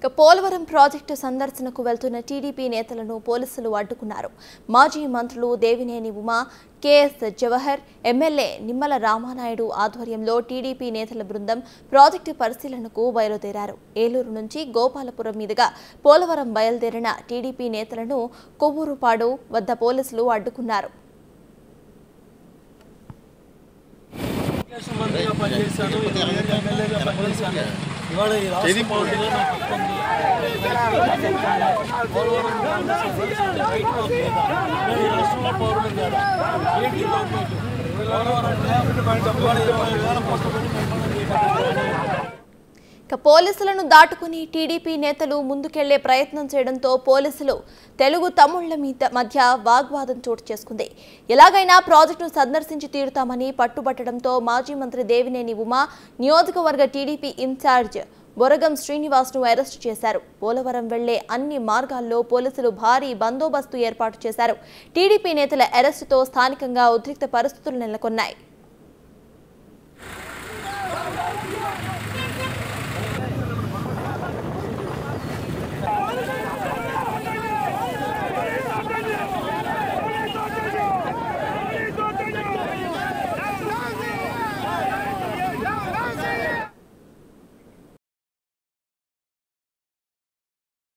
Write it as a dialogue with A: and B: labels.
A: ఇక పోలవరం ప్రాజెక్టు సందర్శనకు వెళ్తున్న టీడీపీ నేతలను పోలీసులు అడ్డుకున్నారు మాజీ మంత్రులు దేవినేని ఉమా కేఎస్ జవహర్ ఎమ్మెల్యే నిమ్మల రామానాయుడు ఆధ్వర్యంలో టీడీపీ నేతల బృందం ప్రాజెక్టు పరిశీలనకు బయలుదేరారు ఏలూరు నుంచి గోపాలపురం మీదుగా పోలవరం బయలుదేరిన టీడీపీ నేతలను కొవ్వూరుపాడు వద్ద పోలీసులు అడ్డుకున్నారు
B: తెలుగుదేశం మంత్రిగా పనిచేశాను ఇరవై ఏళ్ళు ఎమ్మెల్యేగా పనిచేశాను ఇవాళ ఈ రాష్ట్ర పౌరుడిగా నాకు హక్కు ఉంది. పోలవరం గ్రామ సంబంధించిన రైతు హక్కు మీద నేను ఈ రాష్ట్రంలో పౌరుడు కాదు ఏంటి ఈ గవర్నమెంట్ పోలవరం ఇవాళ ఇరవై వేల కోట్ల మంది నిర్మాణం చేయబడ్డారు.
A: ఇక పోలీసులను దాటుకుని టీడీపీ నేతలు ముందుకెళ్లే ప్రయత్నం చేయడంతో పోలీసులు తెలుగు తమ్ముళ్ల మీద మధ్య వాగ్వాదం చోటు చేసుకుంది ఎలాగైనా ప్రాజెక్టును సందర్శించి తీరుతామని పట్టుబట్టడంతో మాజీ మంత్రి దేవినేని ఉమా నియోజకవర్గ టీడీపీ ఇన్ఛార్జ్ బొరగం శ్రీనివాస్ను అరెస్టు చేశారు పోలవరం వెళ్లే అన్ని మార్గాల్లో పోలీసులు భారీ బందోబస్తు ఏర్పాటు చేశారు టీడీపీ నేతల అరెస్టుతో స్థానికంగా ఉద్రిక్త పరిస్థితులు నెలకొన్నాయి